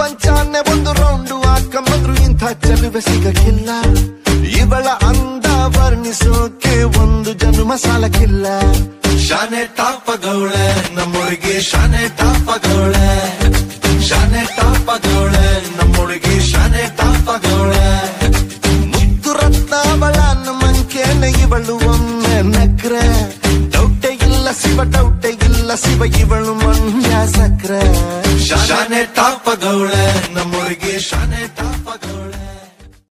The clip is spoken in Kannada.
ಪ್ರಪಂಚನೇ ಒಂದು ರೌಂಡು ಹಾಕಂಬಂದ್ರು ಇಂಥ ಚೆಲುವೆ ಸಿಗಕ್ಕಿಲ್ಲ ಇವಳ ಅಂದ ವರ್ಣಿಸೋಕೆ ಒಂದು ಜನ್ಮ ಸಾಲಕ್ಕಿಲ್ಲ ಶಾನೆ ಟಾಪಗೌಳೆ ನಮ್ಮೊಳಗೆ ಶಾನೆ ಟಾಪಗೌಳೆ ಶಾನೆ ಟಾಪಗೌಳೆ ನಮ್ಮೊಳಗೆ ಶಾನೆ ಟಾಪಗೌಳೆ ಮುದ್ದು ರತ್ನ ಅವಳ ಮಂಕೇನೆ ಇವಳು ಒಮ್ಮೆ ನಕ್ರೆ ಡೌಟೆ ಇಲ್ಲ ಶಿವ ಡೌಟೆ ಇಲ್ಲ ಶಿವ ಇವಳು ಮಂಡ್ಯ ಸಕ್ರೆ ಶಾನೆ ಟಾಪಗೌಳೆ ನಮ್ಮೊಳಗೆ ಶಾನೆ ಟಾಪಗೌಳೆ